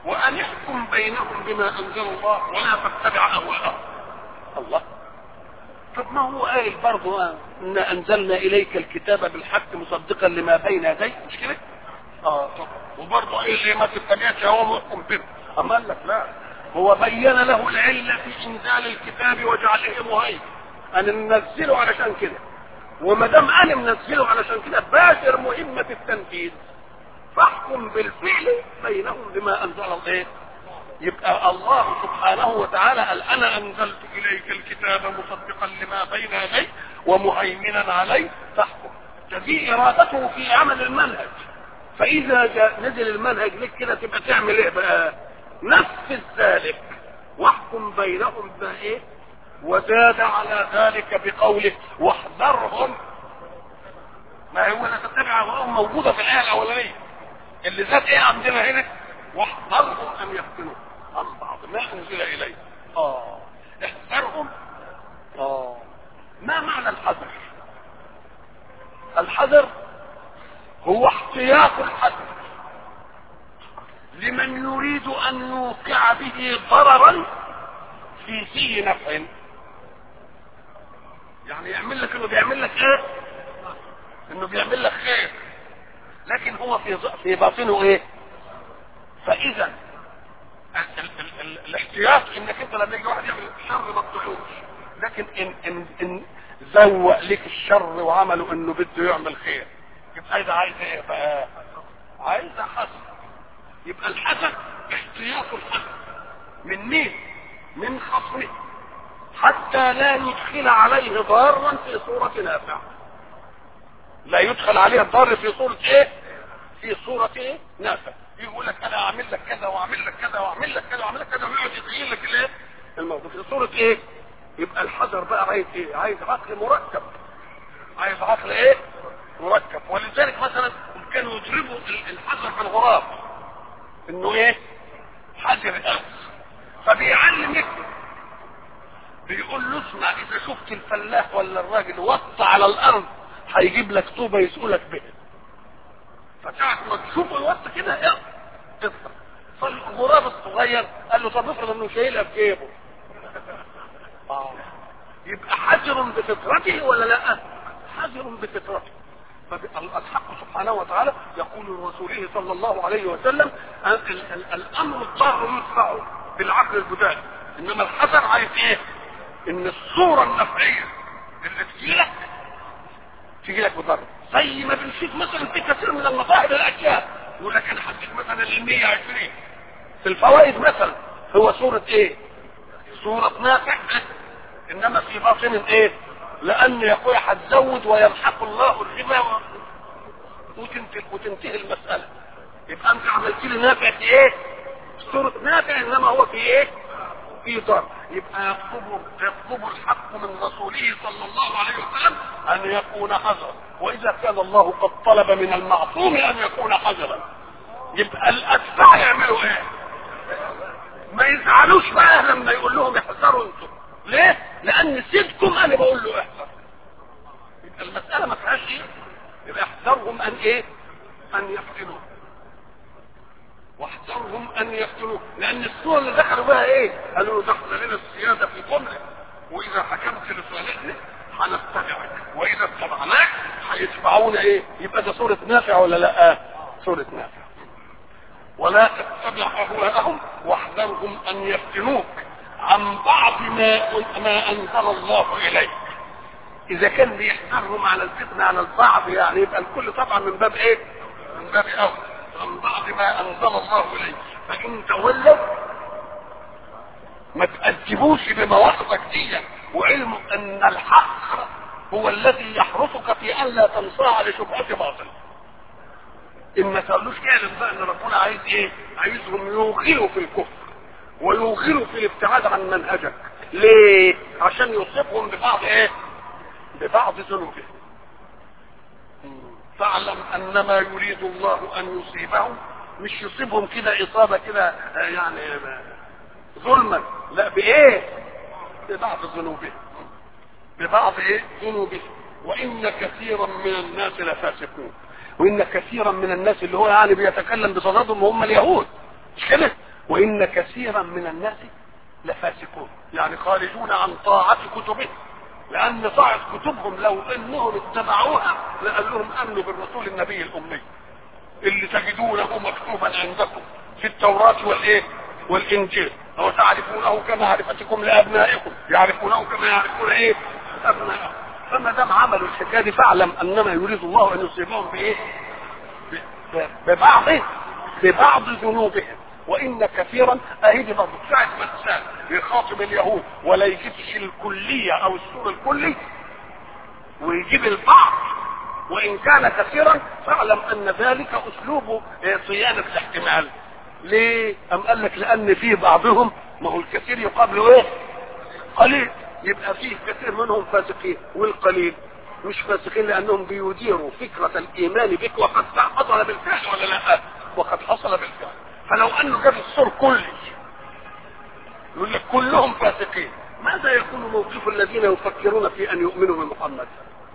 وان احكم بينهم بما انزل الله ولا تتبع اهواءهم الله طب ما هو قايل برضه ان انزلنا اليك الكتاب بالحق مصدقا لما بين يديه مش كده؟ اه طب وبرضه قايل ليه ما تتبعش هو واحكم به اما قال لك لا هو بين له العله في انزال الكتاب وجعله مهيمن انا منزله علشان كده وما دام انا منزله علشان كده باشر مهمه التنفيذ فاحكم بالفعل بينهم بما انزل الله يبقى الله سبحانه وتعالى قال انا انزلت اليك الكتاب مصدقا لما بين يديه ومهيمنا عليه فاحكم دي ارادته في عمل المنهج فاذا جاء نزل المنهج لك كده تبقى تعمل ايه بقى نفذ ذلك واحكم بينهم بايه وزاد على ذلك بقوله واحذرهم ما هو لا تتبع اهواءهم موجوده في الايه الاولانيه اللي زاد ايه عندنا هنا واحذرهم ان يفتنوا عن بعض ما انزل اليه اه احذرهم اه ما معنى الحذر الحذر هو احتياط الحذر لمن يريد ان يوقع به ضررا في فيه نفع يعني يعمل لك انه بيعمل لك ايه انه بيعمل لك خير لكن هو في في باطنه ايه فاذا ال- ال- ال- الاحتياط انك انت لما يجي واحد يعمل شر ما تطيعوش لكن ان ان ان زوق لك الشر وعمله انه بده يعمل خير يبقى ده عايز ايه بقى عايز حسن يبقى الحسن احتياط الحسن من مين من خصمه حتى لا يدخل عليه ضارا في صورة نافع لا يدخل عليه الضار في صورة ايه في صورة ايه نافع يقول لك انا اعمل لك كذا واعمل لك كذا واعمل لك كذا واعمل لك كذا ويقعد يتغير لك الايه الموضوع في صورة ايه يبقى الحذر بقى عايز ايه عايز عقل مركب عايز عقل ايه مركب ولذلك مثلا كانوا يضربوا الحذر في الغراب انه ايه حذر الاخذ فبيعلم يكتب بيقول له اسمع اذا شفت الفلاح ولا الراجل وط على الارض هيجيب لك طوبه يسألك بها فساعة ما تشوف الوط كده اقطع اقطع فالغراب الصغير قال له طب افرض انه شايلها في جيبه آه. يبقى حذر بفطرته ولا لا حذر بفطرته فالحق سبحانه وتعالى يقول لرسوله صلى الله عليه وسلم ال- ال- الامر الضار يدفع بالعقل البدائي انما الحذر عايز ايه ان الصوره النفعيه اللي تجيلك تجيلك بضر زي ما بنشوف مثلا في كثير من المصاحب الاشياء يقول لك انا حدد مثلا ال 120 في الفوائد مثلا هو صوره ايه؟ صوره نافع انما في باطن ايه؟ لان يا اخويا هتزود ويمحق الله الربا و... وتنتهي وتنتهي المساله يبقى انت عملت لي نافع في ايه؟ صوره نافع انما هو في ايه؟ في ضر يبقى يطلب يطلب الحق من رسوله صلى الله عليه وسلم ان يكون حذرا واذا كان الله قد طلب من المعصوم ان يكون حذرا يبقى الاتباع يعملوا ايه؟ ما يزعلوش بقى لما يقول لهم احذروا انتم ليه؟ لان سيدكم انا بقول له احذر يبقى المساله ما فيهاش ايه؟ يبقى احذرهم ان ايه؟ ان يفتنوا واحذرهم ان يقتلوك لان الصور اللي دخلوا بها ايه قالوا له دخل لنا السياده في جمله واذا حكمت لصالحنا هنتبعك واذا اتبعناك هيتبعونا ايه يبقى ده صوره نافع ولا لا صوره نافع ولا تتبع اهواءهم واحذرهم ان يفتنوك عن بعض ما ما انزل الله اليك اذا كان بيحذرهم على الفتنه على البعض يعني يبقى الكل طبعا من باب ايه من باب اول عن بعض ما انزل الله اليك فان تولوا ما تأدبوش بمواقفك دي وعلم ان الحق هو الذي يحرسك في ان لا تنصاع لشبهة باطل ان ما تقولوش اعلم بقى ان ربنا عايز ايه عايزهم يوغلوا في الكفر ويوغلوا في الابتعاد عن منهجك ليه عشان يصيبهم ببعض ايه ببعض ذنوبهم فاعلم انما يريد الله ان يصيبهم مش يصيبهم كده اصابه كده يعني ظلما لا بايه ببعض ذنوبهم ببعض ايه ذنوبهم وان كثيرا من الناس لفاسقون وان كثيرا من الناس اللي هو يعني بيتكلم بصددهم هم اليهود مش كده وان كثيرا من الناس لفاسقون يعني خارجون عن طاعة كتبهم لان طاعة كتبهم لو انهم اتبعوها لقال لهم امنوا بالرسول النبي الامي اللي تجدونه مكتوبا عندكم في التوراة والايه والانجيل او تعرفونه كما معرفتكم لابنائكم يعرفونه كما يعرفون ايه ابنائهم فما دام عملوا الحكايه دي فاعلم انما يريد الله ان يصيبهم بايه ببعض ببعض ذنوبهم وان كثيرا اهدي برضه ساعه ما الانسان يخاطب اليهود ولا يجيبش الكليه او السور الكلي ويجيب البعض وان كان كثيرا فاعلم ان ذلك اسلوب صيانه الاحتمال ليه ام قال لك لان في بعضهم ما هو الكثير يقابل ايه قليل يبقى فيه كثير منهم فاسقين والقليل مش فاسقين لانهم بيديروا فكرة الايمان بك وقد حصل بالفعل ولا لا وقد حصل بالفعل فلو انه جاب السور كلي يقول لك كلهم فاسقين ماذا يكون موقف الذين يفكرون في ان يؤمنوا بمحمد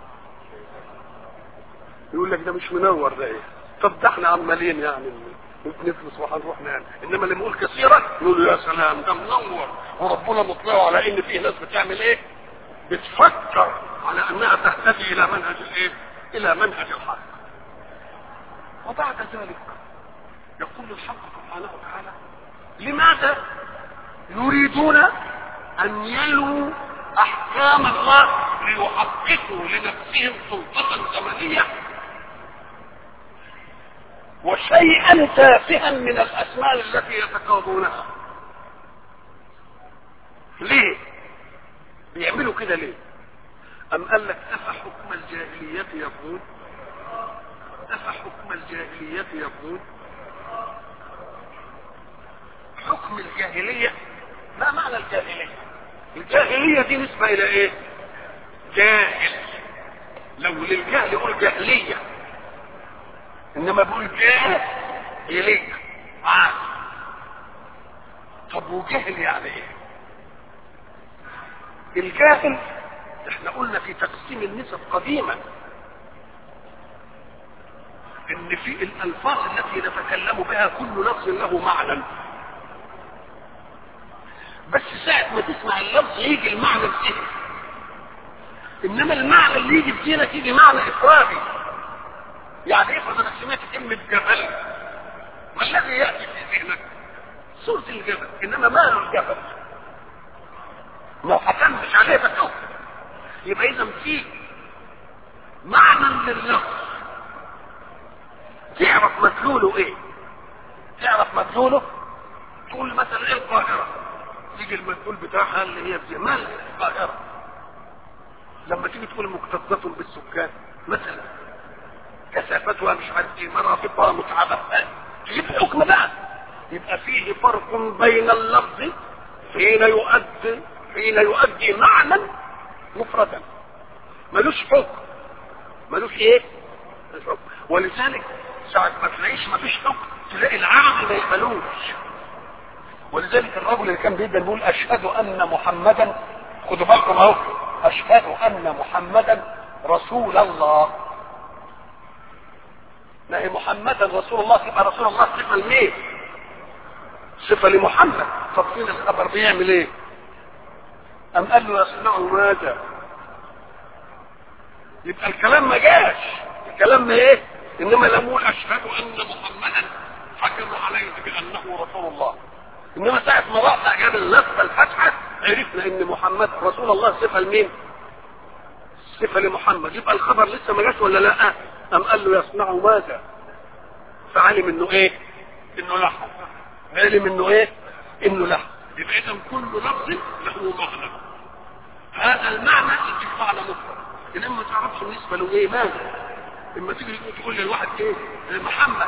يقول لك ده مش منور ده ايه طب ده احنا عمالين يعني نفلس وهنروح نعمل انما اللي بيقول كثيرا يقول يا سلام ده منور وربنا مطلعه على ان فيه ناس بتعمل ايه بتفكر على انها تهتدي الى منهج الايه الى منهج الحق وبعد ذلك يقول الحق سبحانه وتعالى لماذا يريدون ان يلوا احكام الله ليحققوا لنفسهم سلطة زمنية وشيئا تافها من الاسماء التي يتقاضونها ليه بيعملوا كده ليه ام قال لك افحكم الجاهلية يبغون افحكم الجاهلية يبغون حكم الجاهلية ما معنى الجاهلية الجاهلية دي نسبة الى ايه جاهل لو للجهل يقول جاهلية انما بقول جاهلية عاد طب وجهل يعني ايه الجاهل احنا قلنا في تقسيم النسب قديما ان في الالفاظ التي نتكلم بها كل لفظ له معنى بس ساعة ما تسمع اللفظ يجي المعنى في ذهنك انما المعنى اللي يجي في ذهنك يجي معنى افرادي يعني افرض انا سمعت كلمة جبل ما الذي يأتي في ذهنك صورة الجبل انما ماله الجبل ما حكمتش عليه بتوه يبقى اذا في معنى لللفظ تعرف مدلوله ايه تعرف مدلوله تقول مثلا ايه القاهرة يجي المدلول بتاعها اللي هي بجمال القاهرة لما تيجي تقول مكتظة بالسكان مثلا كثافتها مش عارف ايه مرافقها متعبة تجيب حكم بقى يبقى فيه فرق بين اللفظ حين يؤدي حين يؤدي معنى مفردا ملوش حكم ملوش ايه ملوش حكم ولذلك ساعة ما تلاقيش مفيش حكم تلاقي العقل ما يقبلوش ولذلك الرجل اللي كان بيبدا بيقول اشهد ان محمدا خدوا بالكم اهو اشهد ان محمدا رسول الله ما هي محمدا رسول الله يبقى رسول الله صفه لمين؟ صفه لمحمد طب فين الخبر بيعمل ايه؟ أم قال له يصنع ماذا يبقى الكلام ما جاش الكلام ما ايه انما لم يقول اشهد ان محمدا حكم عليه بانه رسول الله انما ساعة ما رأى جاب اللفظة الفتحة عرفنا ان محمد رسول الله صفة لمين صفة لمحمد يبقى الخبر لسه ما جاش ولا لا ام قال له يصنع ماذا فعلم انه ايه انه لحم علم انه ايه انه لحم يبقى اذا كل لفظ له معنى هذا المعنى يجيب معنى مفرد انما ما تعرفش بالنسبه له ايه ماذا اما تيجي تقول للواحد ايه محمد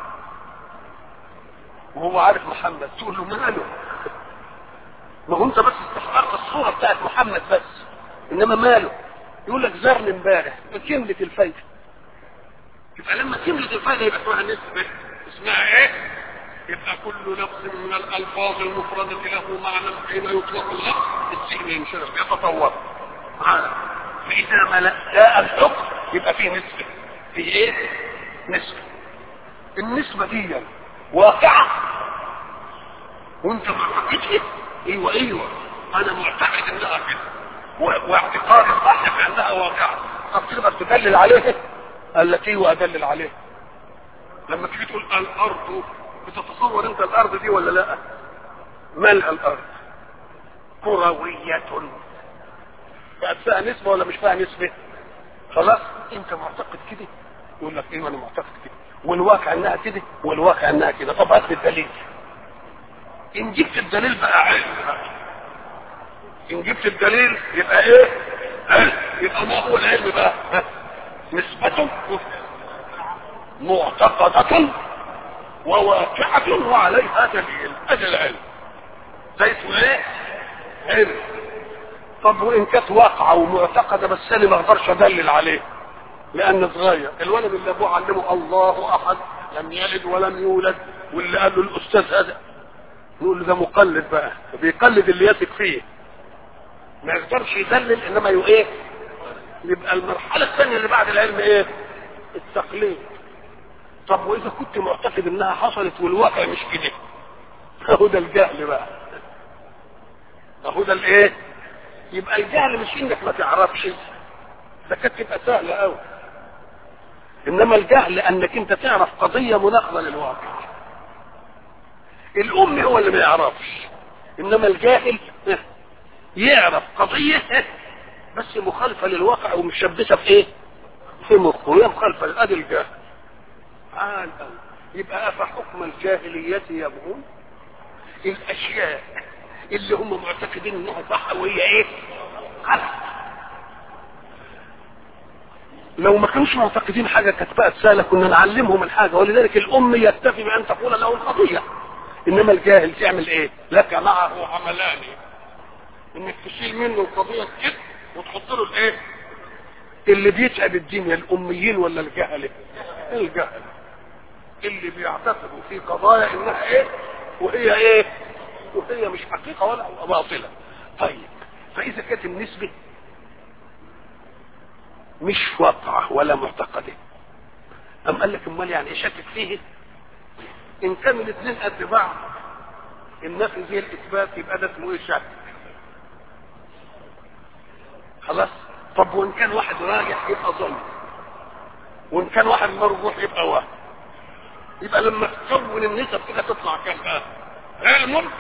وهو عارف محمد تقول له ماله ما هو انت بس استحقرت الصوره بتاعت محمد بس انما ماله يقول لك زرني امبارح كملة الفايده يبقى لما كملة الفايده يبقى اسمها نسبه اسمها ايه يبقى كل لفظ من الالفاظ المفردة له معنى حين يطلق اللفظ الذهن ينشرح يتطور معانا فاذا ما جاء الحكم يبقى فيه نسبة فيه ايه نسبة النسبة دي واقعة وانت ما عقدتش ايوه ايوه انا معتقد انها كده و- واعتقادي صح في انها واقعه طب تقدر تدلل عليه قال لك ايوه ادلل عليه لما تيجي تقول الارض بتتصور انت الارض دي ولا لا مالها الارض كرويه بقت فيها نسبه ولا مش فيها نسبه خلاص انت معتقد كده يقول لك ايوه انا معتقد كده والواقع انها كده والواقع انها كده طب هات لي الدليل ان جبت الدليل بقى علم بقى. ان جبت الدليل يبقى ايه علم يبقى ما هو العلم بقى ها؟ نسبة معتقدة وواقعة وعليها دليل ادي العلم ده اسمه ايه علم طب وان كانت واقعة ومعتقدة بس انا ما اقدرش ادلل عليه لان صغير الولد اللي ابوه علمه الله احد لم يلد ولم يولد واللي قال له الاستاذ هذا نقول له ده مقلد بقى بيقلد اللي يثق فيه ما يقدرش يدلل انما يو ايه يبقى المرحله الثانيه اللي بعد العلم ايه التقليد طب واذا كنت معتقد انها حصلت والواقع مش كده اهو ده الجهل بقى اهو ده الايه يبقى الجهل مش انك ما تعرفش ده كانت تبقى سهله قوي انما الجهل انك انت تعرف قضيه مناقضه للواقع الام هو اللي ما يعرفش انما الجاهل يعرف قضيه بس مخالفه للواقع ومشبثه في ايه في مخه هي مخالفه ادي الجهل عال قوي يبقى افحكم الجاهليه يبغون الاشياء اللي هم معتقدين انها صح وهي ايه غلط لو ما كانوش معتقدين حاجه كانت بقت سهله كنا نعلمهم الحاجه ولذلك الام يكتفي بان تقول له القضيه انما الجاهل تعمل ايه لك معه عملان انك تشيل منه القضيه كده وتحط له الايه اللي بيتعب الدنيا الاميين ولا الجهله الجهل اللي بيعتقدوا في قضايا انها ايه وهي ايه وهي مش حقيقه ولا باطله طيب فاذا كانت النسبه مش واقعه ولا معتقده أم قال لك امال يعني ايه شكك فيه ان كانوا الاثنين قد بعض النفي زي الاثبات يبقى ده اسمه ايه شك خلاص طب وان كان واحد راجح يبقى ظن وان كان واحد مرجوح يبقى وهم يبقى لما تكون النسب كده تطلع كام بقى علم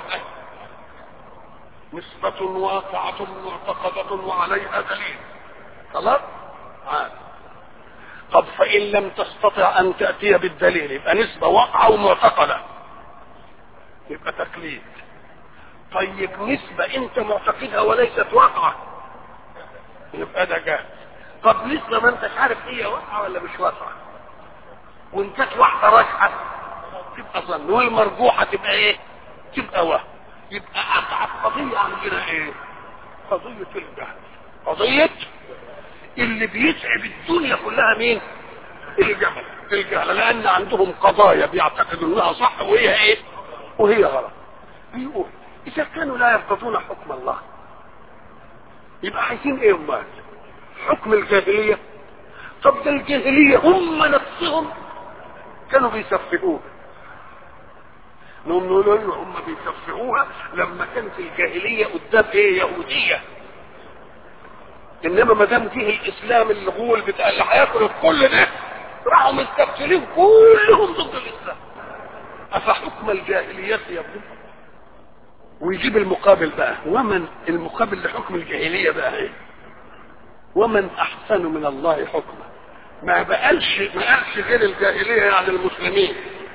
نسبة واقعة معتقدة وعليها دليل خلاص عاد طب فإن لم تستطع أن تأتي بالدليل يبقى نسبة واقعة ومعتقدة يبقى تقليد طيب نسبة أنت معتقدها وليست واقعة يبقى ده جاهز طب نسبة ما أنتش عارف هي واقعة ولا مش واقعة وإن كانت واحدة راجحة تبقى ظن والمرجوحة تبقى إيه؟ تبقى وهم يبقى أصعب قضية عندنا إيه؟ قضية الجهل قضية اللي بيتعب الدنيا كلها مين الجهل الجهل لان عندهم قضايا بيعتقدوا انها صح وهي ايه وهي غلط بيقول اذا كانوا لا يرتضون حكم الله يبقى عايزين ايه امال حكم الجاهليه طب ده الجاهليه هم نفسهم كانوا بيسفهوها نقوم نقول له هم بيسفهوها لما كانت الجاهليه قدام ايه يهوديه انما ما دام جه الاسلام الغول بتاع اللي هياكل الكل ده راحوا مستبشرين كلهم ضد الاسلام افحكم الجاهليه يبغون ويجيب المقابل بقى ومن المقابل لحكم الجاهليه بقى ايه ومن احسن من الله حكما ما بقالش ما قالش غير الجاهليه يعني المسلمين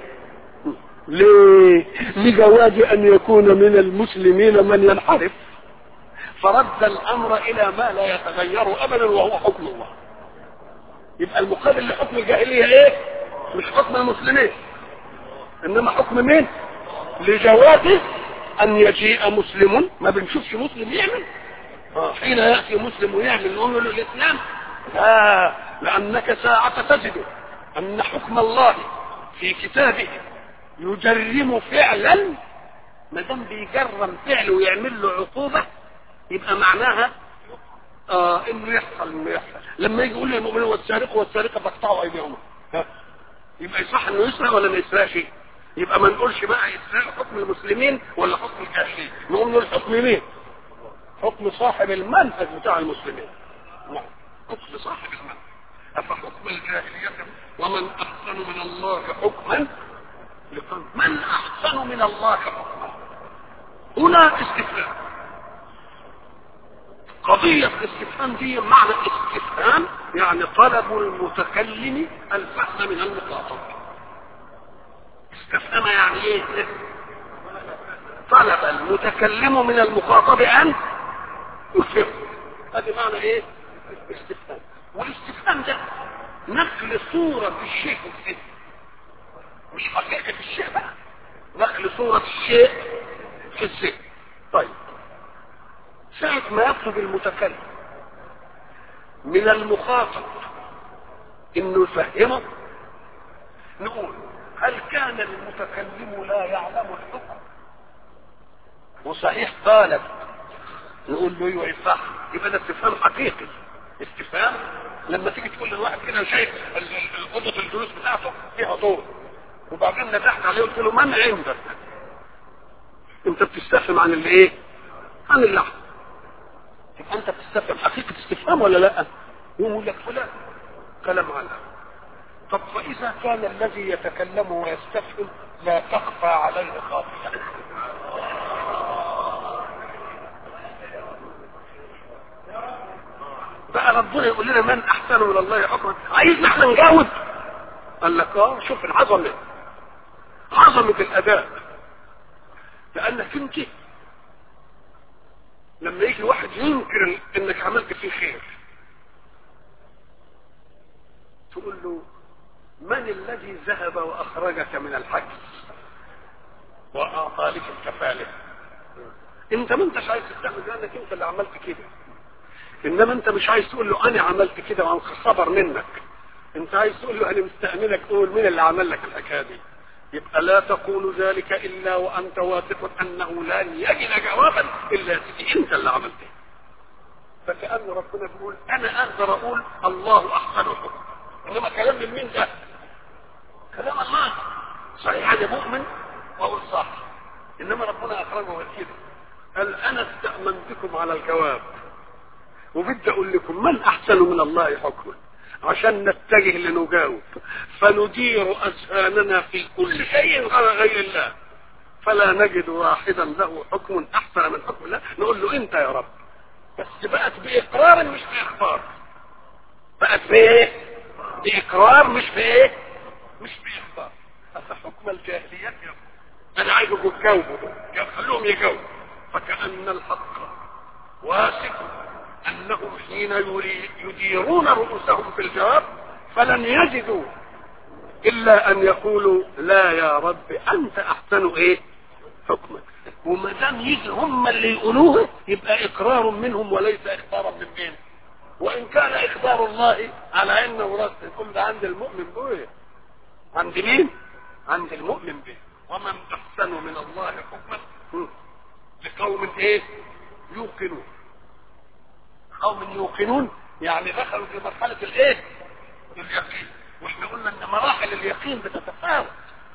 ليه لجواز ان يكون من المسلمين من ينحرف فرد الامر الى ما لا يتغير ابدا وهو حكم الله يبقى المقابل لحكم الجاهليه ايه مش حكم المسلمين انما حكم مين لجواز ان يجيء مسلم ما بنشوفش مسلم يعمل آه حين ياتي مسلم ويعمل نقول له الاسلام لا لانك ساعه تجد ان حكم الله في كتابه يجرم فعلا ما دام بيجرم فعل ويعمل له عقوبه يبقى معناها آه انه يحصل انه يحصل لما يجي يقول للمؤمنين والسارق والسارقه فاقطعوا ايديهما ها يبقى يصح انه يسرق ولا ما يسرقش يبقى ما نقولش بقى اسلام حكم المسلمين ولا حكم الكافرين نقوم نقول حكم مين حكم صاحب المنهج بتاع المسلمين نعم حكم صاحب المنهج افحكم الجاهليه ومن احسن من الله حكما لقوم من احسن من الله حكما هنا استفهام قضية الاستفهام دي معنى استفهام يعني طلب المتكلم الفهم من المخاطب استفهام يعني ايه طلب المتكلم من المخاطب ان يفهم هذه معنى ايه استفهام والاستفهام ده نقل صورة الشيء في الذهن مش حقيقة الشيء بقى نقل صورة الشيء في الذهن طيب ساعة ما يطلب المتكلم من المخاطب انه يفهمه نقول هل كان المتكلم لا يعلم الحكم وصحيح طالب نقول له ايوه يصح يبقى ده استفهام حقيقي استفهام لما تيجي تقول للواحد كده شايف اوضه الجلوس بتاعته فيها ضوء وبعدين ندحت عليه قلت له من عندك انت بتستفهم عن اللي ايه عن اللحظه يبقى انت بتستفهم حقيقه استفهام ولا لا يقول لك فلان كلام عنها طب فاذا كان الذي يتكلم ويستفهم لا تخفى عليه خافيه بقى ربنا يقول لنا من احسن من الله حكما عايزنا احنا نجاوب قال لك اه شوف العظمه عظمه الاداء لانك انت لما يجي واحد ينكر انك عملت فيه خير تقول له من الذي ذهب واخرجك من الحجز واعطى لك الكفاله انت ما انتش عايز تستعمل لانك انت اللي عملت كده انما انت مش عايز تقول له انا عملت كده وانا خبر منك انت عايز تقول له انا مستأمنك تقول مين اللي عمل لك الحكايه دي يبقى لا تقول ذلك الا وانت واثق انه لن يجد جوابا الا سيدي انت اللي عملته فكأن ربنا بيقول انا اقدر اقول الله احسن حكم انما كلام من مين ده كلام الله صحيح انا مؤمن واقول صح انما ربنا اخرجه من كده قال انا استأمنتكم على الجواب وبدي اقول لكم من احسن من الله حكما عشان نتجه لنجاوب فندير اذهاننا في كل شيء غير الله فلا نجد واحدا له حكم احسن من حكم الله نقول له انت يا رب بس بقت باقرار مش باخبار بقت بايه باقرار مش بايه مش باخبار افحكم الجاهليه انا عايزكم تجاوبوا خلوهم يجاوبوا فكأن الحق واثق انهم حين يديرون رؤوسهم في الجواب فلن يجدوا الا ان يقولوا لا يا رب انت احسن ايه حكما وما دام يجي هم اللي يقولوه يبقى اقرار منهم وليس اخبارا من مين وان كان اخبار الله على انه راس يكون ده عند المؤمن به عند مين عند المؤمن به ومن احسن من الله حكما لقوم ايه يوقنون قوم يوقنون يعني دخلوا في مرحلة الايه اليقين واحنا قلنا ان مراحل اليقين بتتفاوت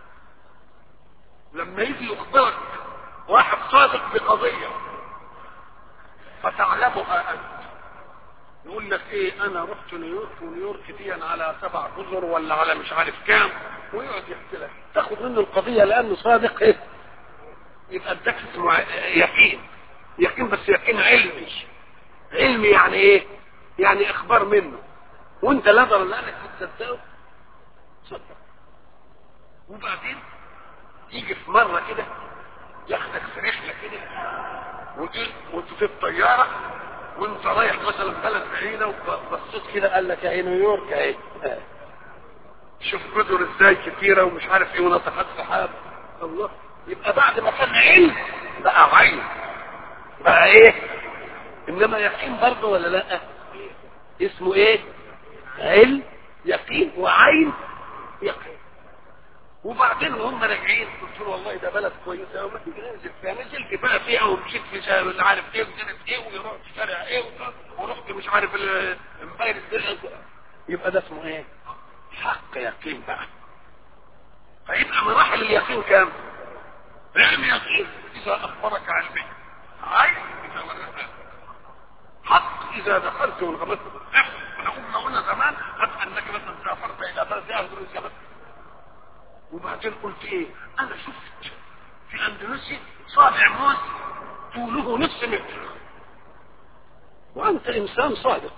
لما يجي يخبرك واحد صادق بقضية فتعلمها انت يقول لك ايه انا رحت نيويورك ونيويورك دي على سبع جزر ولا على مش عارف كام ويقعد يحكي لك تاخد منه القضية لانه صادق ايه يبقى اداك اسمه يقين يقين بس يقين علمي علمي يعني ايه يعني اخبار منه وانت نظرا لانك بتصدقه صدق وبعدين يجي في مره كده ياخدك في رحله كده وانت في الطياره وانت رايح مثلا بلد بعيده وبصيت كده قال لك اهي نيويورك اهي شوف جزر ازاي كتيره ومش عارف ايه وناطحات سحاب الله يبقى بعد ما كان علم بقى عين بقى ايه انما يقين برضه ولا لا اسمه ايه علم يقين وعين يقين وبعدين وهم راجعين قلت له والله ده بلد كويسه وما تيجي ننزل فيها نزلت بقى فيها ومشيت في شارع مش عارف ايه وكانت ايه ورحت شارع ايه ورحت مش عارف امبارح يبقى ده اسمه ايه حق يقين بقى فيبقى مراحل اليقين كام علم يقين اذا اخبرك علمي عين اذا ورثك حق اذا دخلت وانغمست احنا قلنا قلنا زمان حتى انك مثلا سافرت الى بلد اندونيسيا مثلا وبعدين قلت ايه انا شفت في اندونيسيا صابع موز طوله نصف متر وانت انسان صادق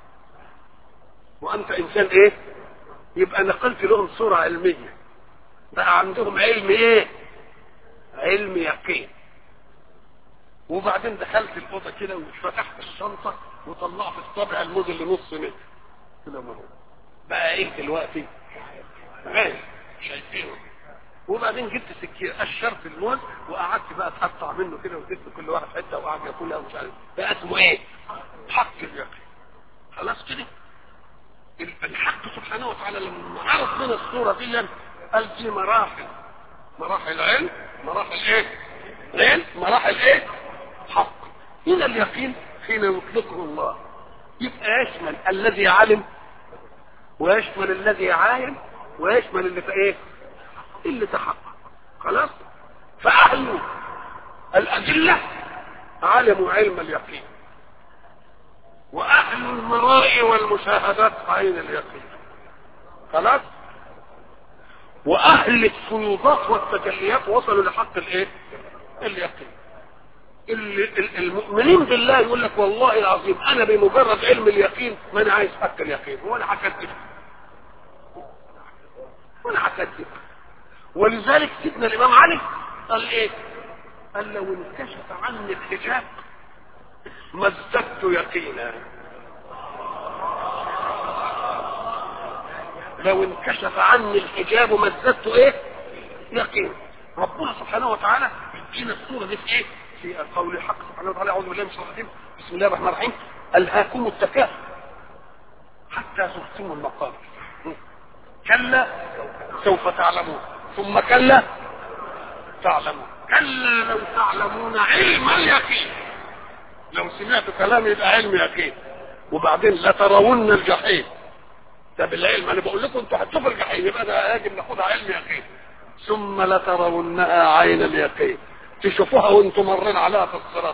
وانت انسان ايه يبقى نقلت لهم صورة علمية بقى عندهم علم ايه علم يقين وبعدين دخلت الأوضة كده وفتحت الشنطة وطلعت الطابع الموز اللي نص متر كده ما هو بقى ايه دلوقتي عين شايفينه وبعدين جبت سكين قشرت الموز وقعدت بقى اتقطع منه كده واديت كل واحد حته وقعد ياكلها ومش عارف بقى اسمه ايه؟ حق اليقين خلاص كده الحق سبحانه وتعالى لما عرض لنا الصورة دي قال في مراحل مراحل علم مراحل ايه علم مراحل ايه حق هنا اليقين حين يطلقه الله يبقى يشمل الذي علم ويشمل الذي عاين ويشمل اللي في ايه اللي تحقق خلاص فأهل الأدلة علموا علم اليقين واهل المرائي والمشاهدات عين اليقين خلاص واهل الفيوضات والتجليات وصلوا لحق الايه اليقين المؤمنين بالله يقول لك والله العظيم انا بمجرد علم اليقين ما انا عايز حق اليقين وانا هكذب وانا هكذب ولذلك سيدنا الامام علي قال ايه قال لو انكشف عني الحجاب ما ازددت يقينا لو انكشف عني الحجاب ما ازددت ايه يقين ربنا سبحانه وتعالى يدينا الصوره دي في ايه في قول الحق سبحانه وتعالى اعوذ بالله من الشيطان الرجيم بسم الله الرحمن الرحيم الهاكم التكاثر حتى زرتم المقابر كلا سوف تعلمون ثم كلا تعلمون كلا لو تعلمون علم اليقين لو سمعت كلام يبقى علم يقين وبعدين لترون الجحيم ده بالعلم انا بقول لكم انتوا هتشوفوا الجحيم يبقى ده يجب ناخدها علم يقين ثم لترونها عين اليقين تشوفوها وانتم مرين عليها في الصراط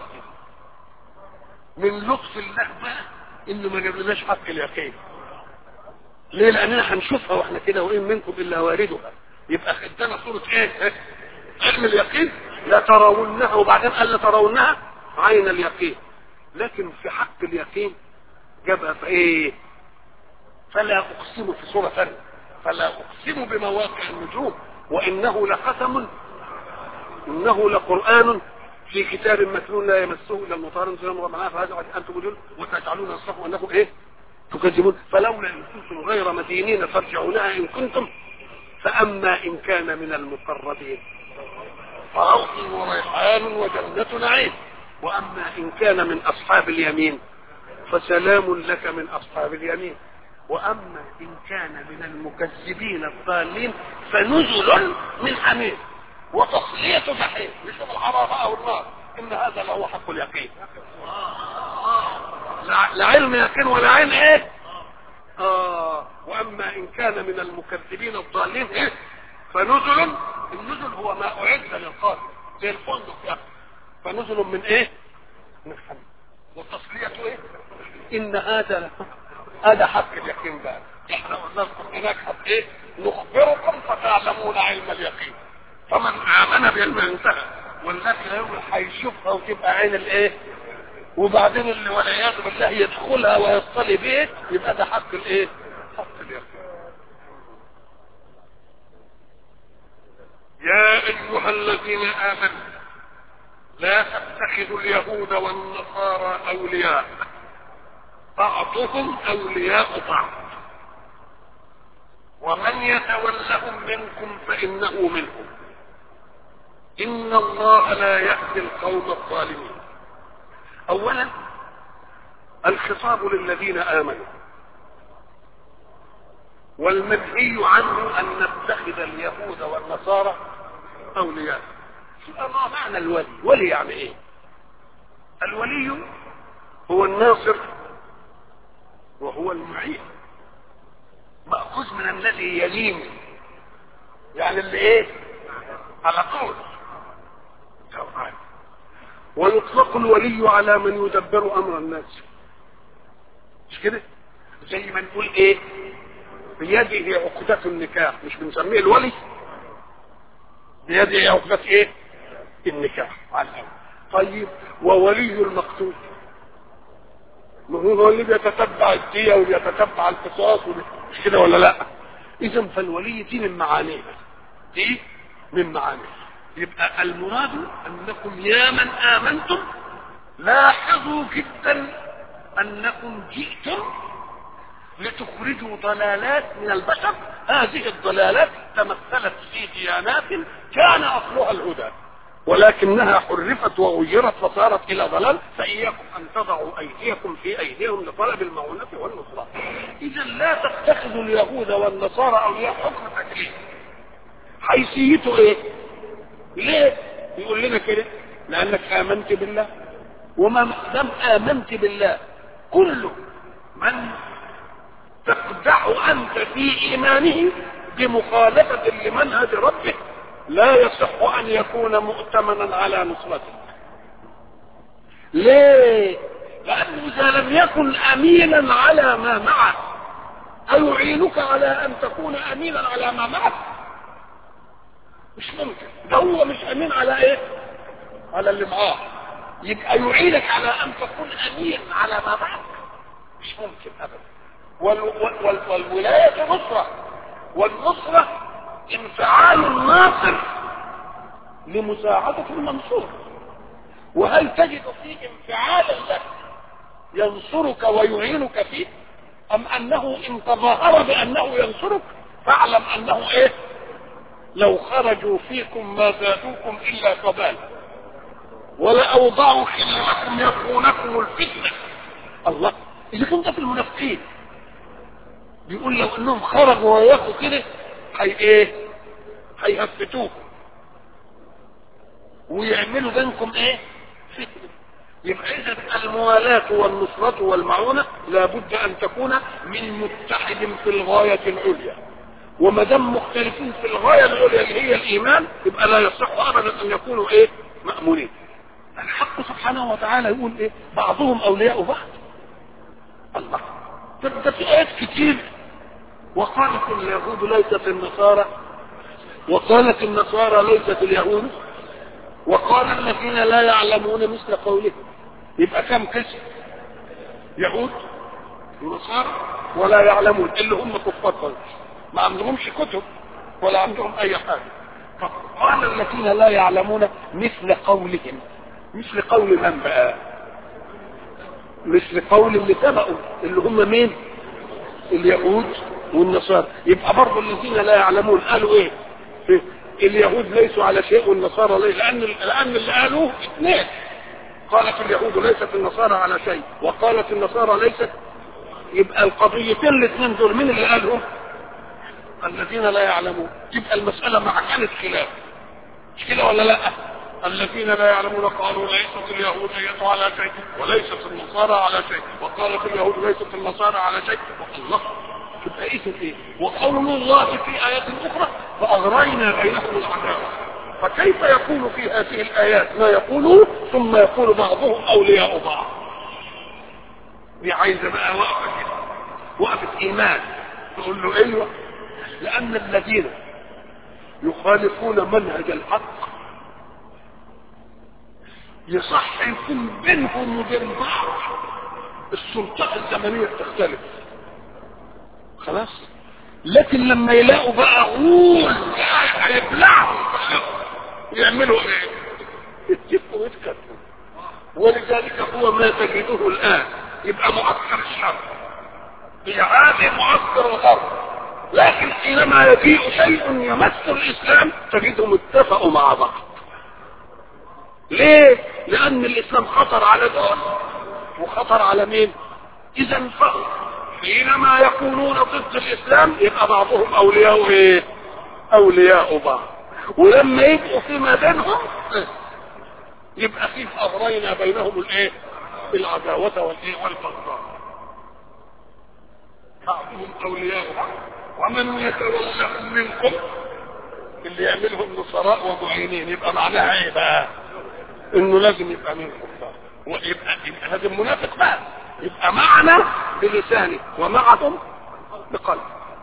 من لطف الله بقى انه ما جابلناش حق اليقين ليه لاننا هنشوفها واحنا كده وان منكم الا واردها يبقى ادانا صوره ايه علم اليقين لترونها وبعدين قال لترونها عين اليقين لكن في حق اليقين جابها في ايه فلا اقسم في سورة ثانية فلا اقسم بمواقع النجوم وانه لقسم انه لقرآن في كتاب مكنون لا يمسه الا المطهر سلام ومعناه فهذا انتم تقولون وتجعلون الصف انكم ايه تكذبون فلولا ان كنتم غير مدينين ترجعونها ان كنتم فاما ان كان من المقربين فروح وريحان وجنة نعيم واما ان كان من اصحاب اليمين فسلام لك من اصحاب اليمين واما ان كان من المكذبين الضالين فنزل من حميم وتصلية جحيم مش الحرارة او النار ان هذا لهو حق اليقين لا علم يقين ولا عين ايه اه واما ان كان من المكذبين الضالين ايه فنزل النزل هو ما اعد للقادر زي الفندق يعني فنزل من ايه من حميم والتصلية ايه ان هذا هذا حق اليقين بقى احنا قلنا هناك حق ايه نخبركم فتعلمون علم اليقين فمن امن بعلم انتهى والذي لا يؤمن هيشوفها وتبقى عين الايه وبعدين اللي والعياذ بالله يدخلها ويصطلي به يبقى ده حق الايه حق اليقين يا ايها الذين امنوا لا تتخذوا اليهود والنصارى اولياء بعضهم اولياء بعض ومن يتولهم منكم فانه منهم ان الله لا يهدي القوم الظالمين اولا الخطاب للذين امنوا والمنهي عنه ان نتخذ اليهود والنصارى اولياء ما معنى الولي ولي يعني ايه الولي هو الناصر وهو المعين مأخوذ من الذي يلين يعني اللي ايه على طول ويطلق الولي على من يدبر امر الناس مش كده زي ما نقول ايه بيده عقدة النكاح مش بنسميه الولي بيده عقدة ايه النكاح على الأول طيب وولي المقتول ما هو اللي بيتتبع الدية وبيتتبع القصاص مش كده ولا لا اذا فالولي دي من معانيها دي من معانيها يبقى المراد انكم يا من امنتم لاحظوا جدا انكم جئتم لتخرجوا ضلالات من البشر هذه الضلالات تمثلت في ديانات كان اصلها الهدى ولكنها حرفت وغيرت فصارت الى ضلال فاياكم ان تضعوا ايديكم في ايديهم لطلب المعونه والنصره اذا لا تتخذوا اليهود والنصارى اولياء حكم تكليف حيثيته ايه ليه يقول لنا كده لانك امنت بالله وما دام امنت بالله كل من تقدح انت في ايمانه بمخالفه لمنهج ربه لا يصح ان يكون مؤتمنا على نصرته ليه لانه اذا لم يكن امينا على ما معه ايعينك على ان تكون امينا على ما معك مش ممكن ده هو مش امين على ايه على اللي معاه يبقى يعينك على ان تكون امين على ما معك مش ممكن ابدا وال وال والولايه نصره والنصره انفعال الناصر لمساعدة المنصور وهل تجد فيه انفعالا لك ينصرك ويعينك فيه ام انه ان تظاهر بانه ينصرك فاعلم انه ايه لو خرجوا فيكم ما زادوكم الا قبالا ولاوضعوا خلالكم يبغونكم الفتنه الله اذا كنت في المنافقين بيقول لو انهم خرجوا وياخوا كده هي ايه هيهفتوكم ويعملوا بينكم ايه فتنه يبقى اذا الموالاه والنصره والمعونه لابد ان تكون من متحد في الغايه العليا وما دام مختلفين في الغايه العليا اللي هي الايمان يبقى لا يصح ابدا ان يكونوا ايه مامونين الحق سبحانه وتعالى يقول ايه بعضهم اولياء بعض الله ده في ايات كتير وقالت اليهود ليست النصارى وقالت النصارى ليست اليهود وقال الذين لا يعلمون مثل قولهم يبقى كم قسم يهود ونصارى ولا يعلمون اللي هم كفار قوي ما عندهمش كتب ولا عندهم اي حاجه قال الذين لا يعلمون مثل قولهم مثل قول من بقى مثل قول اللي سبقوا اللي هم مين اليهود والنصارى يبقى برضه الذين لا يعلمون قالوا ايه اليهود ليسوا على شيء والنصارى ليس لان لان اللي قالوه اثنين قالت اليهود ليست النصارى على شيء وقالت النصارى ليست يبقى القضيتين الاثنين دول مين اللي قالهم الذين لا يعلمون يبقى المسألة مع كانت خلاف مش كده ولا لا الذين لا يعلمون قالوا ليست اليهود هي على شيء وليست النصارى على شيء وقالت اليهود ليست النصارى على شيء الله تبقى ايه ايه وقول الله في ايات اخرى فاغرينا بينهم العداوه فكيف يكون في هذه الايات ما يقوله ثم يقول بعضهم اولياء بعض دي عايزه بقى وقفه كده وقفه ايمان تقول له ايوه لان الذين يخالفون منهج الحق يصح يكون بينهم وبين بعض السلطات الزمنيه بتختلف خلاص لكن لما يلاقوا بقى غول هيبلعهم يعملوا ايه يتفقوا ويتكتبوا ولذلك هو ما تجده الان يبقى معسكر الشر بيعادي معسكر الغرب لكن حينما يجيء شيء يمس الاسلام تجدهم اتفقوا مع بعض ليه لان الاسلام خطر على دول وخطر على مين اذا فهم حينما يكونون ضد الاسلام يبقى بعضهم اولياء ايه اولياء بعض ولما يبقوا فيما بينهم يبقى في اغرينا بينهم الايه العداوة والايه والبغضاء بعضهم اولياء بعض ومن يتولهم منكم اللي يعملهم نصراء ومعينين يبقى معناها ايه بقى انه لازم يبقى من كفار ويبقى يبقى لازم منافق بقى يبقى معنا بلسانه ومعهم بقلبه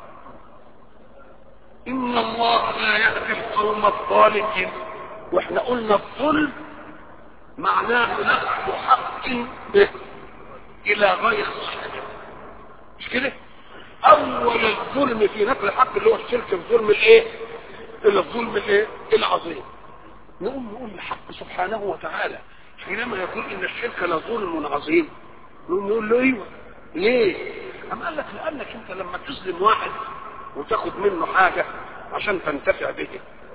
ان الله لا يهدي القوم الظالمين واحنا قلنا الظلم معناه نقل حق به الى غير صاحبه مش كده اول الظلم في نقل الحق اللي هو الشرك الظلم الايه الى الظلم الايه العظيم نقوم نقول الحق سبحانه وتعالى حينما يقول ان الشرك لظلم عظيم نقوم نقول له ايوه ليه اما قال لك لانك انت لما تظلم واحد وتاخد منه حاجه عشان تنتفع به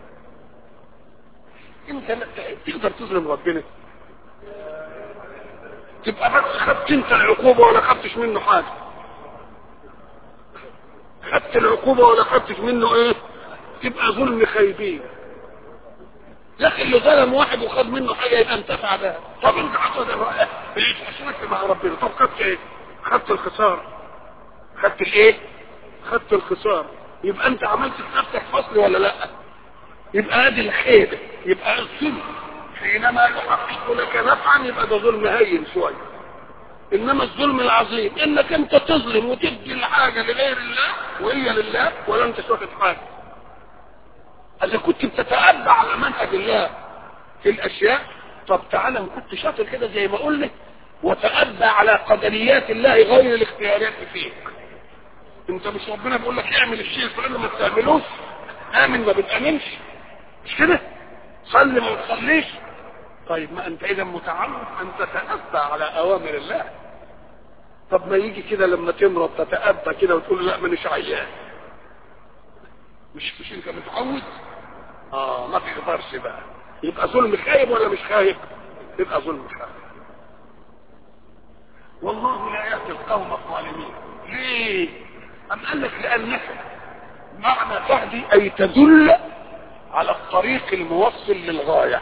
انت لا تقدر تظلم ربنا تبقى بس خدت انت العقوبه ولا خدتش منه حاجه خدت العقوبه ولا خدتش منه ايه تبقى ظلم خايبين لكن اللي ظلم واحد وخد منه حاجه يبقى انتفع بها طب انت حصل اشركت مع ربنا طب خدت ايه خدت الخساره خدت الايه خدت الخساره يبقى انت عملت في نفسك فصل ولا لا يبقى ادي الخيبه يبقى الظلم حينما يحقق لك نفعا يبقى ده ظلم هين شويه انما الظلم العظيم انك انت تظلم وتدي الحاجه لغير الله وهي لله ولا انت واخد حاجه اذا كنت بتتأبع على منهج الله في الاشياء طب تعالى ان كنت شاطر كده زي ما قلنا وتأبع على قدريات الله غير الاختيارات فيك انت مش ربنا بيقول لك اعمل الشيء الفلاني ما تعملوش امن ما بتامنش مش كده صلي ما تصليش طيب ما انت اذا متعمد ان تتأبى على اوامر الله طب ما يجي كده لما تمرض تتأبى كده وتقول لا مانيش عيان مش مش انت متعود اه ما تقدرش بقى يبقى ظلم خايب ولا مش خايب يبقى ظلم خايب والله لا يهدي القوم الظالمين ليه ام قال لك لانك معنى تهدي اي تدل على الطريق الموصل للغايه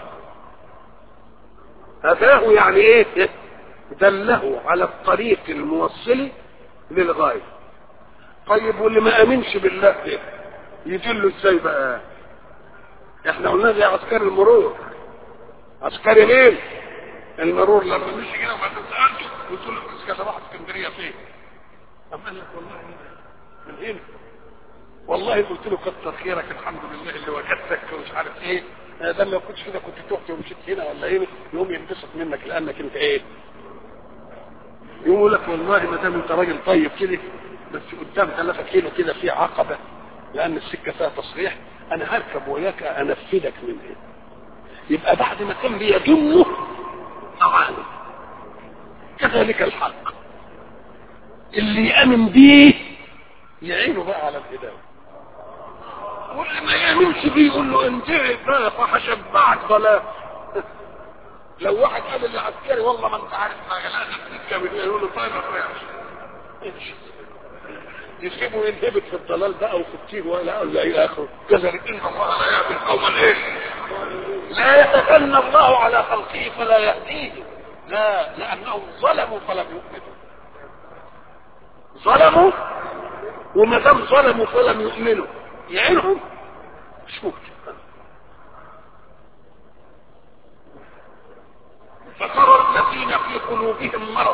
هداه يعني ايه دله على الطريق الموصل للغايه طيب واللي ما امنش بالله ده يدله ازاي بقى احنا قلنا زي عسكري المرور عسكري مين المرور لما مشي كده وبعدين سالته قلت له العسكري راح اسكندريه فين قام قال لك والله من هنا والله قلت له كتر خيرك الحمد لله اللي وجدتك ومش عارف ايه ده لو كنتش كده كنت تحت ومشيت هنا ولا ايه يقوم ينبسط منك لانك انت ايه يقول لك والله ما دام انت راجل طيب كده بس قدام 3 كيلو كده في عقبه لان السكه فيها تصريح انا هركب وياك انفذك من هنا يبقى بعد ما كان بيدمه اعانه كذلك الحق اللي يامن بيه يعينه بقى على الهدايه واللي ما يامنش بيه يقول له انتهي بقى فهشبعك ضلال لو واحد قال للعسكري والله ما انت عارف حاجه لا تتكلم يقول له طيب يا يسيبه ينهبط في الضلال بقى وفي التيه ولا ولا الى اخره كذلك ان الله لا يهدي القوم الايه لا يتغنى الله على خلقه فلا يهديهم لا لانهم ظلموا فلم يؤمنوا ظلموا وما دام ظلموا فلم يؤمنوا يعينهم مش ممكن فترى الذين في قلوبهم مرض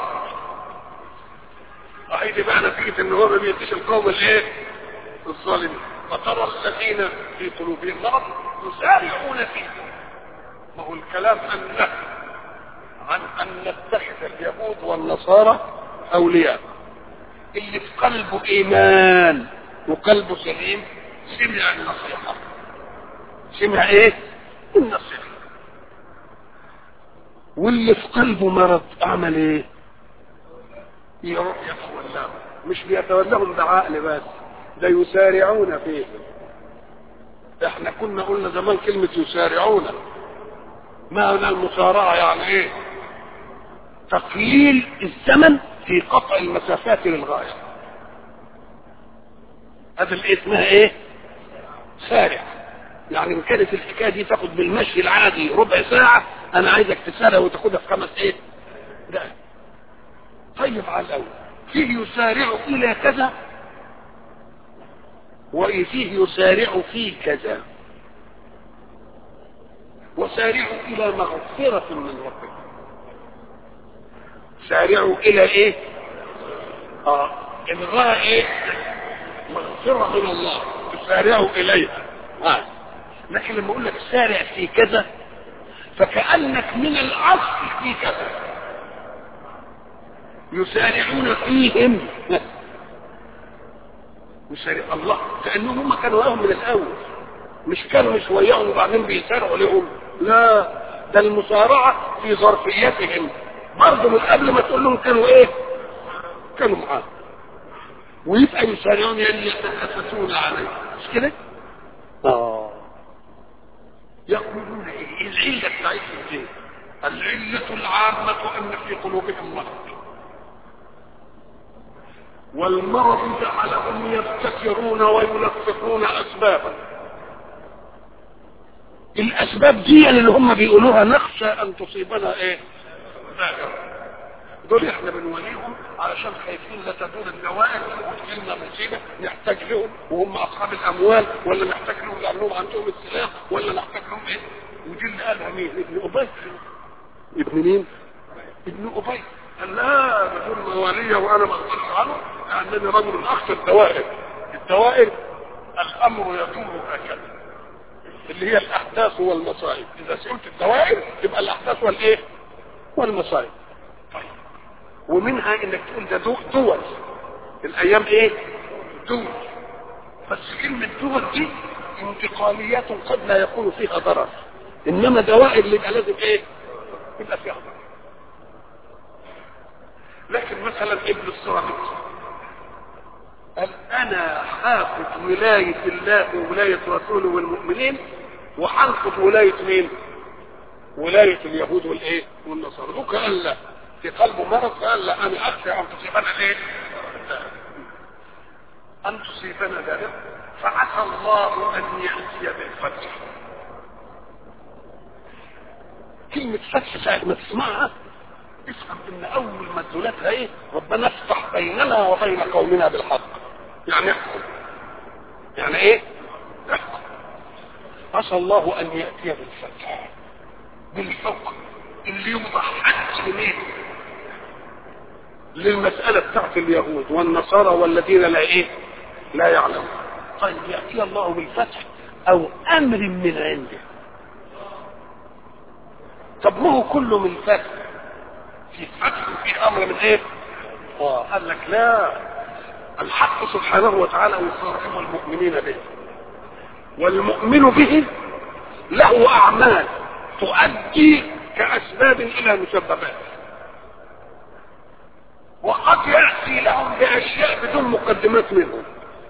هيدي بقى نتيجة ان هو ما بيديش القوم الايه الظالمين فترى الذين في قلوبهم مرض يسارعون فيه ما هو الكلام عن عن ان نتخذ اليهود والنصارى اولياء اللي في قلبه ايمان وقلبه سليم سمع النصيحة سمع ايه النصيحة واللي في قلبه مرض اعمل ايه يروح يتولاهم مش بيتولاهم بعقل بس ده يسارعون فيه احنا كنا قلنا زمان كلمة يسارعون ما هنا المسارعة يعني ايه تقليل الزمن في قطع المسافات للغاية هذا اللي اسمها ايه سارع يعني ان كانت الحكايه دي تاخد بالمشي العادي ربع ساعه انا عايزك تسارع وتاخدها في خمس ايه دقائق طيب على الاول فيه يسارع الى كذا وفيه يسارع في كذا وسارعوا الى مغفرة من ربكم سارعوا الى ايه اه الغاء ايه مغفرة من الله تسارعوا اليها آه. لكن لما اقول لك سارع في كذا فكأنك من الاصل في كذا يسارعون فيهم يسارع الله كأنهم هم كانوا وياهم من الاول مش كانوا مش وياهم وبعدين بيسارعوا لهم لا ده المسارعة في ظرفيتهم برضه من قبل ما تقول لهم كانوا ايه كانوا معاه ويبقى يسارعون يعني يتأسسون عليه مش كده اه يقولون ايه العلة بتاعتهم ايه العلة العامة ان في قلوبهم مرض والمرض جعلهم يبتكرون ويلفقون اسبابا الاسباب دي اللي هم بيقولوها نخشى ان تصيبنا ايه دول احنا بنوليهم علشان خايفين لا تدور الدوائر وتجيلنا مصيبه نحتاج لهم وهم اصحاب الاموال ولا نحتاج لهم لانهم عندهم السلاح ولا نحتاج لهم ايه ودي اللي قالها مين ابن ابي ابن مين ابن ابي قال لا ده دول مواليه وانا ما اقدرش عنه لانني رجل اخشى الدوائر الدوائر الامر يدور هكذا اللي هي الاحداث والمصائب اذا سئلت الدوائر تبقى الاحداث والايه والمصائب طيب ومنها انك تقول ده دول, دول. الايام ايه دول بس كلمة دول دي انتقاليات قد لا يكون فيها ضرر انما دوائر اللي يبقى لازم ايه يبقى فيها ضرر لكن مثلا ابن الصامت قال انا هاخد ولاية الله وولاية رسوله والمؤمنين وهنقض ولاية مين ولاية اليهود والايه والنصارى دوك قال لا في قلبه مرض قال لا انا اخشى ان تصيبنا ايه ان تصيبنا ذلك فعسى الله ان ياتي بالفتح كلمة فتح ساعة ما تسمعها افهم ان اول مدلولاتها ايه ربنا افتح بيننا وبين قومنا بالحق يعني احكم يعني ايه احكم عسى الله ان ياتي بالفتح بالحكم اللي يوضح حد منين للمسألة بتاعت اليهود والنصارى والذين لا ايه لا يعلمون طيب يأتي الله بالفتح او امر من عنده طب ما هو كله من فتح في فتح وفي امر من ايه اه قال لك لا الحق سبحانه وتعالى يخاطب المؤمنين به والمؤمن به له اعمال تؤدي كاسباب الى مسببات وقد ياتي لهم باشياء بدون مقدمات منهم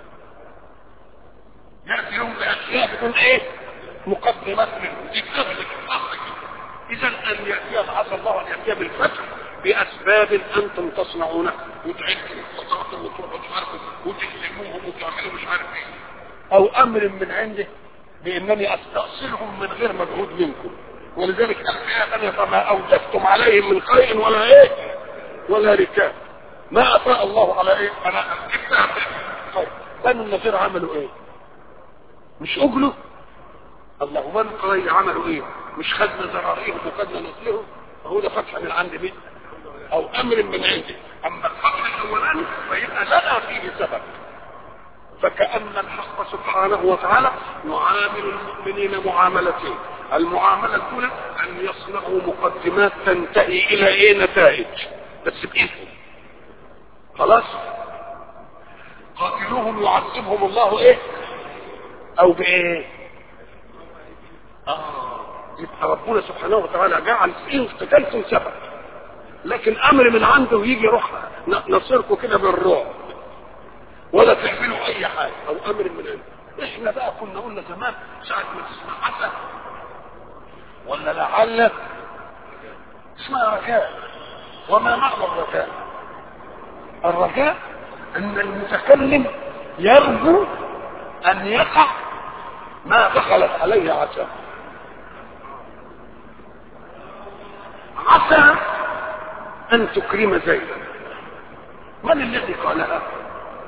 ياتي لهم باشياء بدون ايه مقدمات منهم دي قبل اذا ان ياتي عسى الله ان ياتي بالفتح باسباب انتم تصنعونها وتعدوا وتقاتلوا وتروحوا مش عارف وتهزموهم وتعملوا مش عارف ايه او امر من عنده بانني استاصلهم من غير مجهود منكم ولذلك الآية ثانية فما أوجدتم عليهم من خير ولا إيه ولا ركاب ما أفاء الله على إيه أنا جبتها طيب بنو النذير عملوا إيه مش أجلوا الله بنو قرية عملوا إيه مش خدنا زراريهم وخدنا نسلهم هو ده فتح من عند مين أو أمر من عندي أما الفتح الأولاني فيبقى لنا فيه سبب فكأن الحق سبحانه وتعالى يعامل المؤمنين معاملتين المعاملة الأولى أن يصنعوا مقدمات تنتهي إلى إيه نتائج بس بإذن خلاص قاتلوهم يعذبهم الله إيه أو بإيه آه يبقى ربنا سبحانه وتعالى جعل فيه قتالكم سبب لكن أمر من عنده يجي يروح نصركم كده بالرعب ولا تعملوا اي حاجة او امر من عنده احنا بقى كنا قلنا زمان ساعة ما تسمع حسن ولا لعل اسمها رجاء وما معنى الرجاء الرجاء ان المتكلم يرجو ان يقع ما دخلت عليه عسى عسى ان تكرم زيدا من الذي قالها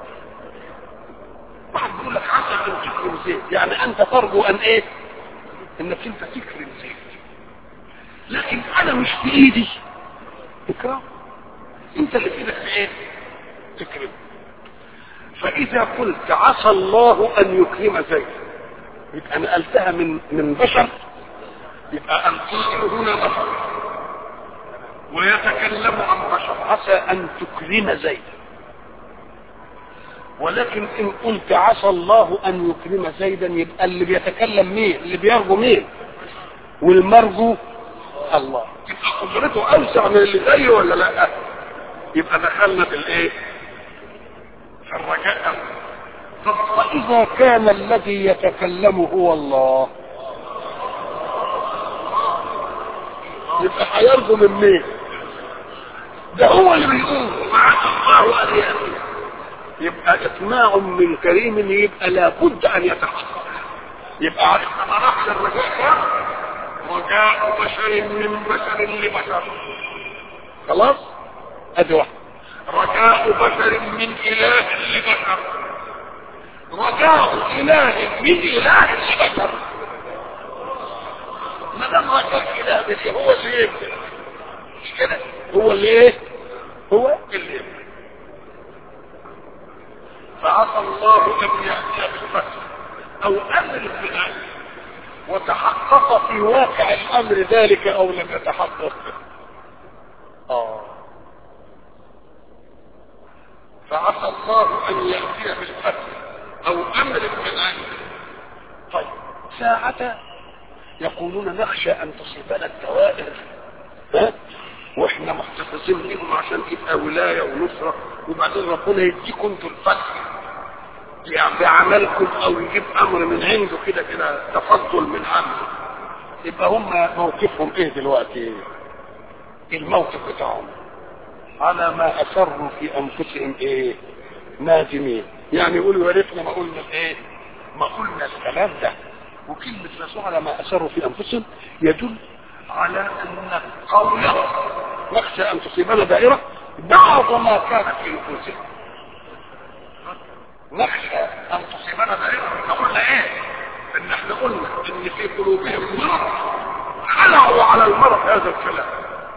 واحد بيقول لك عسى ان تكرم زيد يعني انت ترجو ان ايه انك انت تكرم زيد لكن انا مش في ايدي اكرام انت اللي في ايدك في ايه تكرم فاذا قلت عسى الله ان يكرم زيد يبقى نقلتها من من بشر يبقى القائل هنا بشر ويتكلم عن بشر عسى ان تكرم زيد ولكن ان قلت عسى الله ان يكرم زيدا يبقى اللي بيتكلم مين اللي بيرجو مين والمرجو الله يبقى قدرته اوسع من اللي زيه ولا لا يبقى دخلنا في الايه في الرجاء طب واذا كان الذي يتكلم هو الله يبقى هيرجو من مين ده هو اللي بيقول وعد الله ان ياتي يبقى اقناع من كريم يبقى لابد ان يتحقق يبقى عرفنا مراحل الرجاء كام رجاء بشر من بشر لبشر خلاص ادي واحد رجاء بشر من اله لبشر رجاء اله من اله لبشر ما دام رجاء اله بس هو اللي يبدا مش كده هو اللي ايه هو اللي يبدا فعسى الله ان ياتي بالفتح او امر البناء وتحقق في واقع الامر ذلك او لم يتحقق اه فعسى الله ان ياتي بالفتح او امر البناء طيب ساعة يقولون نخشى ان تصيبنا الدوائر ها واحنا محتفظين بيهم عشان تبقى ولايه ونصره وبعدين ربنا يديكم انتوا الفتح يعني بعملكم او يجيب امر من عنده كده كده تفضل من عنده يبقى هم موقفهم ايه دلوقتي الموقف بتاعهم على ما اسروا في انفسهم ايه نادمين يعني يقولوا يا ريتنا ما قلنا الايه ما قلنا الكلام ده وكلمة رسول على ما أسروا في أنفسهم يدل على أن قول نخشى أن تصيبنا دائرة بعض ما كان في نفوسهم نخشى أن تصيبنا دائرة احنا قلنا إيه؟ إن احنا قلنا إن في قلوبهم مرض خلعوا على المرض هذا الكلام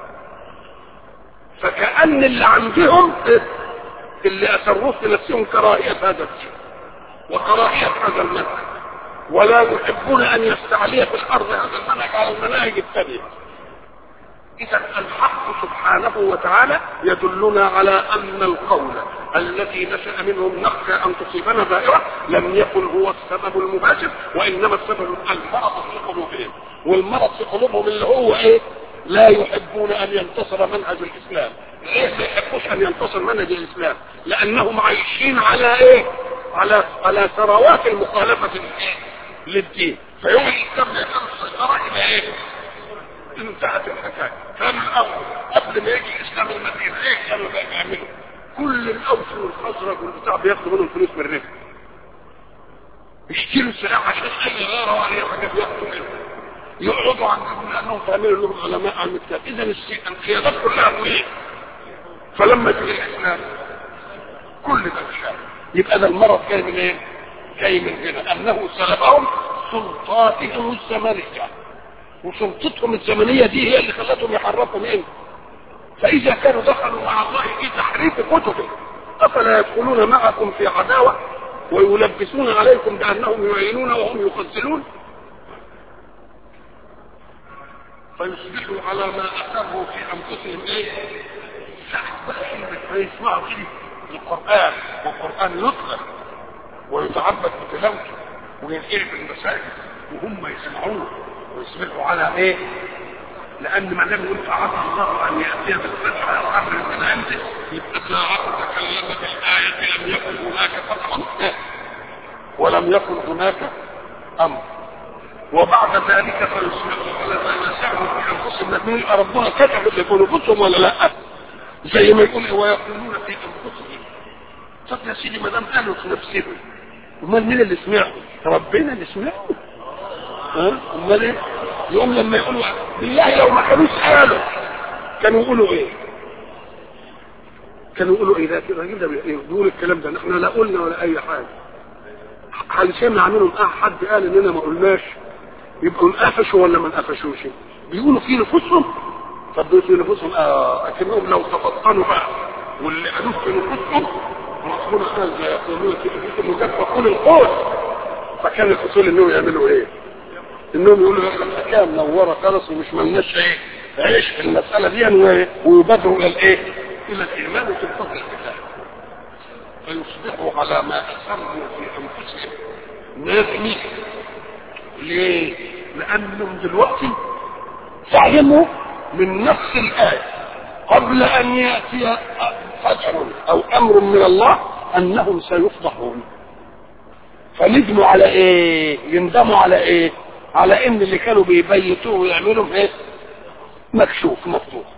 فكأن اللي عندهم اللي أسروه في نفسهم كراهية هذا الشيء وكراهية هذا المنهج ولا يحبون أن يستعلي في الأرض هذا المنهج على المناهج الثانية إذا الحق سبحانه وتعالى يدلنا على أن القول الذي نشأ منهم نخشى أن تصيبنا دائرة لم يكن هو السبب المباشر وإنما السبب المرض في قلوبهم والمرض في قلوبهم اللي هو إيه؟ لا يحبون أن ينتصر منهج الإسلام ليه ما يحبوش أن ينتصر منهج الإسلام لأنهم عايشين على إيه؟ على على ثروات المخالفة للإيه؟ للدين فيوم الإسلام يكون السيطرة يبقى إيه؟ انتهت الحكايه كان الاول قبل ما يجي الاسلام المدينه ايه كانوا بقى بيعملوا كل الاوس والخزرج والبتاع بياخدوا منهم فلوس من الربا يشتروا السلاح عشان اي غاره وعليه حاجه بياخدوا منهم يقعدوا عندهم لانهم فاهمين انهم علماء على الكتاب اذا القيادات كلها ايه فلما يجي الاسلام كل ده مش يبقى ده المرض جاي من ايه؟ جاي من هنا انه سلبهم سلطاتهم الزمنيه وسلطتهم الزمنيه دي هي اللي خلتهم يحرفوا منه فاذا كانوا دخلوا مع الله في تحريف كتبه افلا يدخلون معكم في عداوه ويلبسون عليكم بانهم يعينون وهم يخزلون فيصبحوا على ما اسروا في انفسهم ايه فيسمعوا كده القران والقران يطلق ويتعبد بتلاوته وينقل في المساجد وهم يسمعوه ويصبحوا على ايه لان ما دام يقول فعسى الله ان ياتي بالفتح او امر من عنده يبقى ساعه تكلمت الايه لم يكن هناك فتح ولم يكن هناك امر وبعد ذلك فيصبحوا على ما يسعوا في انفسهم لكن ربنا كتب اللي في نفوسهم ولا لا زي ما يقول ويقولون في انفسهم طب يا سيدي ما دام قالوا في نفسهم امال مين اللي سمعهم ربنا اللي سمعهم ها امال ايه يقوم لما يقولوا بالله لو ما كانوش قالوا كانوا يقولوا ايه كانوا يقولوا ايه ده الراجل ده بيقول الكلام ده احنا لا قلنا ولا اي حاجه هل سمع منهم اه حد قال اننا ما قلناش يبقوا انقفشوا ولا ما انقفشوش بيقولوا في نفوسهم طب في نفوسهم اه اكنهم لو تفطنوا بقى واللي قالوه في نفوسهم ربنا قال لا يقولون في نفوسهم مجففون القول فكان الفصول انهم يعملوا ايه؟ انهم يقولوا لك الحكايه منوره خالص ومش ملناش ايه؟ عيش في المساله دي ويبادروا الى الايه؟ الى الايمان وتنفذ الكتاب فيصبحوا على ما اسروا في انفسهم نادمين ليه؟ لانهم دلوقتي فهموا من نفس الايه قبل ان ياتي فتح او امر من الله انهم سيفضحون فندموا على ايه يندموا على ايه على ان اللي كانوا بيبيتوه ويعملوا ايه مكشوف مفتوح